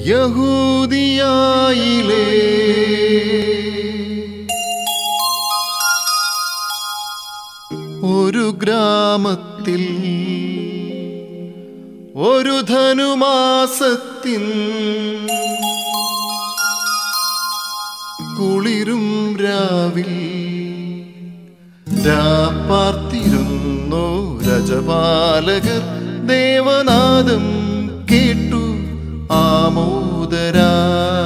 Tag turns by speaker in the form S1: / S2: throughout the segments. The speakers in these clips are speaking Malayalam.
S1: യഹൂദിയായിലേ ഒരു ഗ്രാമത്തിൽ ഒരു ധനുമാസത്തിൻ കുളിരും രാവിൽ രാപ്പാർത്തിരുന്നു രജപാലകർ ദേവനാദം കേട്ടു ആമോദരാ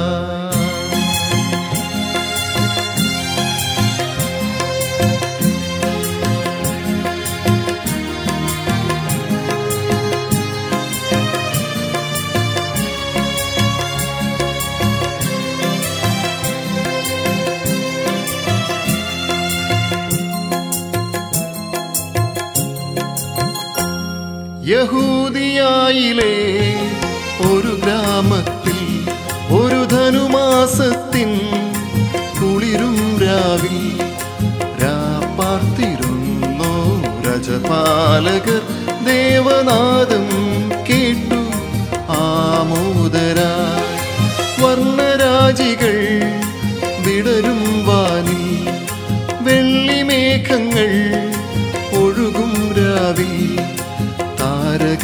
S1: യഹൂദിയായിലെ ഒരു ഗ്രാമത്തിൽ ഒരു ധനുമാസത്തിൻ കുളിരും രാവിൽ രാപ്പാർത്തിരുന്നു രജപാലകർ ദേവനാദം കേട്ടു ആമോദരായി വർണ്ണരാജികൾ വിടരും വാനിൽ വെള്ളിമേഘങ്ങൾ ഒഴുകും രാവിൽ താരക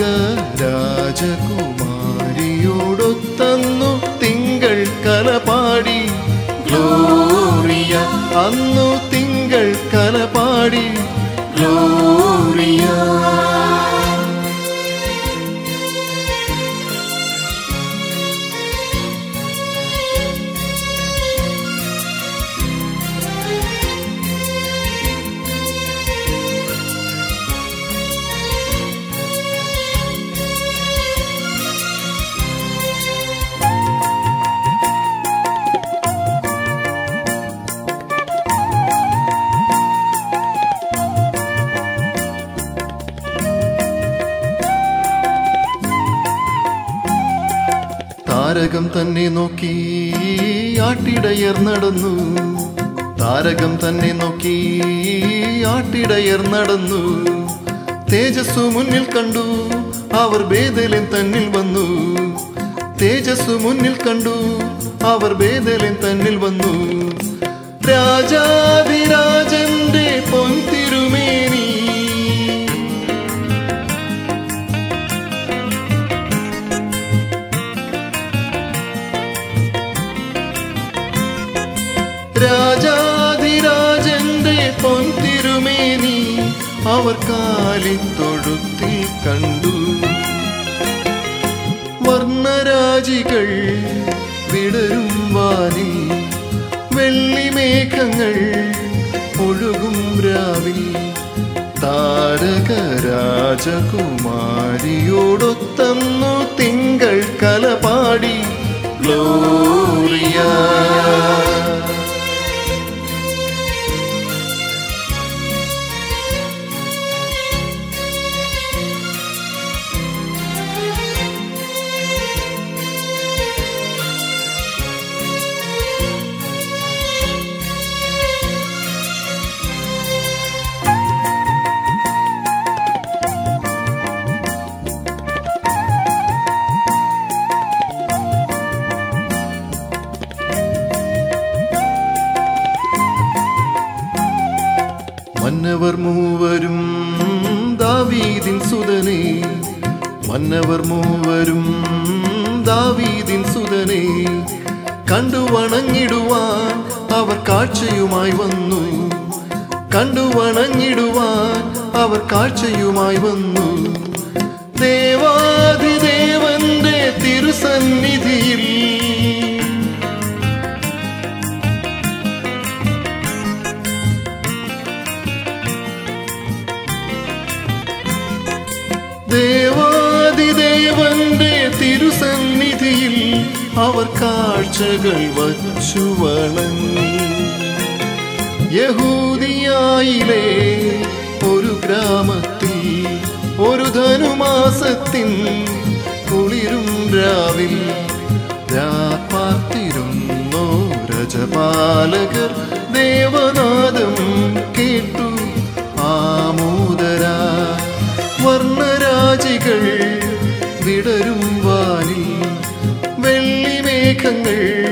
S1: രാജകുമാരിയോടൊത്തന്നു തിങ്കൾ കലപാടി ഗ്ലോറിയ അന്നു തിങ്കൾ കലപാടി ഗ്ലോറിയ താരകം തന്നെ നോക്കി ആട്ടിടയർ നടന്നു താരകം തന്നെ നോക്കി ആട്ടിടയർ നടന്നു തേജസ്സു മുന്നിൽ കണ്ടു അവർ ബേദലിൻ തന്നിൽ വന്നു തേജസ്സു മുന്നിൽ കണ്ടു അവർ ബേദലിൻ തന്നിൽ വന്നു രാജാതിരാജന്റെ പൊൻതിരുമേനി രാജാധിരാജന്റെ പൊൻതിരുമേനി അവർ കാലിത്തൊഴുത്തിൽ കണ്ടു വർണ്ണരാജികൾ വിടരും വാനിൽ വെള്ളിമേഘങ്ങൾ ഒഴുകും രാവിൽ താരക രാജകുമാരിയോടൊത്തന്നു തിങ്കൾ കലപാടി ഗ്ലോറിയ മന്നവർ മൂവരും ദാവീദിൻ സുതനെ മന്നവർ മൂവരും ദാവീദിൻ സുതനെ കണ്ടു വണങ്ങിടുവാൻ അവർ കാഴ്ചയുമായി വന്നു കണ്ടു വണങ്ങിടുവാൻ അവർ കാഴ്ചയുമായി വന്നു ദേവാധിദേവന്റെ തിരുസന്നിധിയിൽ ദേവാദിദേവന്റെ തിരുസന്നിധിയിൽ അവർ കാഴ്ചകൾ വച്ചു വണങ്ങി യഹൂദിയായിലെ ഒരു ഗ്രാമത്തിൽ ഒരു ധനുമാസത്തിൻ കുളിരും രാവിൽ രാപ്പാർത്തിരുന്നു രജപാലകർ ദേവനാദം കേട്ടു ആമോദരാ വർണ്ണരാജികൾ വിടരും വാനിൽ വെള്ളി മേഘങ്ങൾ